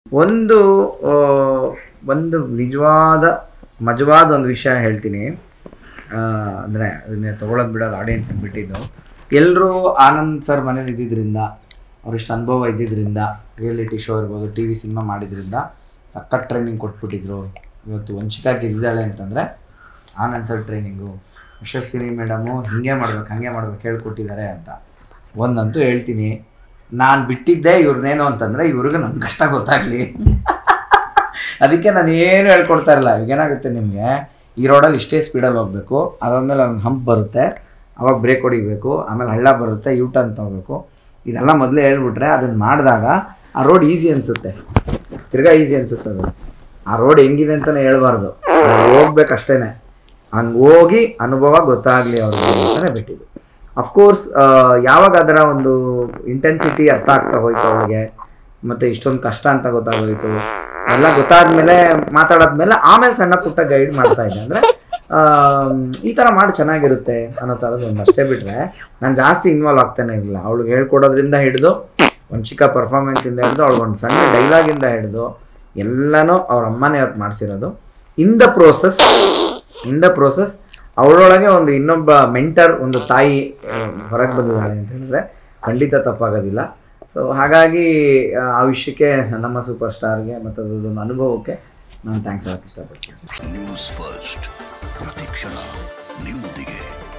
ಒಂದು ಆ, ಒಂದು ನಿಜವಾದ ಮಜವಾದ ಒಂದು ವಿಷಯ ಹೇಳ್ತೀನಿ ಅಂದರೆ ಅದನ್ನೇ ತೊಗೊಳೋದು ಬಿಡೋದು ಆಡಿಯನ್ಸಿಗೆ ಬಿಟ್ಟಿದ್ದು ಎಲ್ಲರೂ ಆನಂದ್ ಸರ್ ಮನೇಲಿ ಇದ್ದಿದ್ದರಿಂದ ಅವರಿಷ್ಟು ಅನುಭವ ಇದ್ದಿದ್ದರಿಂದ ರಿಯಾಲಿಟಿ ಶೋ ಇರ್ಬೋದು ಟಿ ವಿ ಸಿನಿಮಾ ಮಾಡಿದ್ರಿಂದ ಸಖತ್ ಟ್ರೈನಿಂಗ್ ಕೊಟ್ಬಿಟ್ಟಿದ್ರು ಇವತ್ತು ವಂಶಿಕಾ ಗೆದ್ದಿದ್ದಾಳೆ ಅಂತಂದರೆ Anand sir training Yashaswini madam ಹಿಂಗೆ ಮಾಡ್ಬೇಕು ಹಾಗೆ ಮಾಡ್ಬೇಕು ಹೇಳ್ಕೊಟ್ಟಿದ್ದಾರೆ ಅಂತ ಒಂದಂತೂ ಹೇಳ್ತೀನಿ ನಾನು ಬಿಟ್ಟಿದ್ದೆ ಇವ್ರನ್ನೇನು ಅಂತಂದರೆ ಇವ್ರಿಗೆ ನನ್ನ ಕಷ್ಟ ಗೊತ್ತಾಗಲಿ ಅದಕ್ಕೆ ನಾನು ಏನು ಹೇಳ್ಕೊಡ್ತಾ ಇರಲ್ಲ ಈಗೇನಾಗುತ್ತೆ ನಿಮಗೆ ಈ ರೋಡಲ್ಲಿ ಇಷ್ಟೇ ಸ್ಪೀಡಲ್ಲಿ ಹೋಗಬೇಕು ಅದಾದಮೇಲೆ ಒಂದು ಹಂಪ್ ಬರುತ್ತೆ ಅವಾಗ ಬ್ರೇಕ್ ಹೊಡಿಬೇಕು ಆಮೇಲೆ ಹಳ್ಳ ಬರುತ್ತೆ ಯೂ ಟರ್ನ್ ತೊಗೋಬೇಕು ಇದೆಲ್ಲ ಮೊದಲೇ ಹೇಳ್ಬಿಟ್ರೆ ಅದನ್ನು ಮಾಡಿದಾಗ ಆ ರೋಡ್ ಈಸಿ ಅನಿಸುತ್ತೆ ತಿರ್ಗಾ ಈಸಿ ಅನಿಸುತ್ತೆ ಅದು ಆ ರೋಡ್ ಹೆಂಗಿದೆ ಅಂತಲೇ ಹೇಳ್ಬಾರ್ದು ಹೋಗ್ಬೇಕಷ್ಟೇ ಹಂಗೆ ಹೋಗಿ ಅನುಭವ ಗೊತ್ತಾಗಲಿ ಅವ್ರಿಗೆ ಅಂತಲೇ ಬಿಟ್ಟಿದ್ದು ಅಫ್ಕೋರ್ಸ್ ಯಾವಾಗ ಅದರ ಒಂದು ಇಂಟೆನ್ಸಿಟಿ ಅರ್ಥ ಆಗ್ತಾ ಹೋಯ್ತು ಅವಳಿಗೆ ಮತ್ತು ಇಷ್ಟೊಂದು ಕಷ್ಟ ಅಂತ ಗೊತ್ತಾಗೋಯ್ತು ಎಲ್ಲ ಗೊತ್ತಾದ್ಮೇಲೆ ಮಾತಾಡಾದ್ಮೇಲೆ ಆಮೇಲೆ ಸಣ್ಣ ಪುಟ್ಟ ಗೈಡ್ ಮಾಡ್ತಾ ಇದ್ದೆ ಅಂದರೆ ಈ ಥರ ಮಾಡಿ ಚೆನ್ನಾಗಿರುತ್ತೆ ಅನ್ನೋ ಥರದ್ದು ಒಂದು ಅಷ್ಟೇ ಬಿಟ್ಟರೆ ನಾನು ಜಾಸ್ತಿ ಇನ್ವಾಲ್ವ್ ಆಗ್ತಾನೆ ಇರಲಿಲ್ಲ ಅವಳಿಗೆ ಹೇಳ್ಕೊಡೋದ್ರಿಂದ ಹಿಡಿದು ಒಂದು ಚಿಕ್ಕ ಪರ್ಫಾರ್ಮೆನ್ಸಿಂದ ಹಿಡಿದು ಅವಳಿಗೊಂದು ಸಣ್ಣ ಡೈಲಾಗಿಂದ ಹಿಡಿದು ಎಲ್ಲನೂ ಅವ್ರ ಅಮ್ಮನೇ ಅವತ್ತು ಮಾಡಿಸಿರೋದು in the process in the process ಅವಳೊಳಗೆ ಒಂದು ಇನ್ನೊಬ್ಬ ಮೆಂಟರ್ ಒಂದು ತಾಯಿ ಹೊರಗೆ ಬಂದಿದ್ದಾಳೆ ಅಂತ ಹೇಳಿದ್ರೆ ಖಂಡಿತ ತಪ್ಪಾಗೋದಿಲ್ಲ ಸೊ ಹಾಗಾಗಿ ಆ, ಆ ವಿಷಯಕ್ಕೆ ನಮ್ಮ ಸೂಪರ್ ಸ್ಟಾರ್ಗೆ ಮತ್ತು ಅದೊಂದು ಅನುಭವಕ್ಕೆ ನಾನು ಥ್ಯಾಂಕ್ಸ್ ಹೇಳೋಕ್ಕೆ ಇಷ್ಟಪಡ್ತೀನಿ ನ್ಯೂಸ್ ಫಸ್ಟ್ ಪ್ರತಿಕ್ಷಣ ನಿಮ್ಮೊಂದಿಗೆ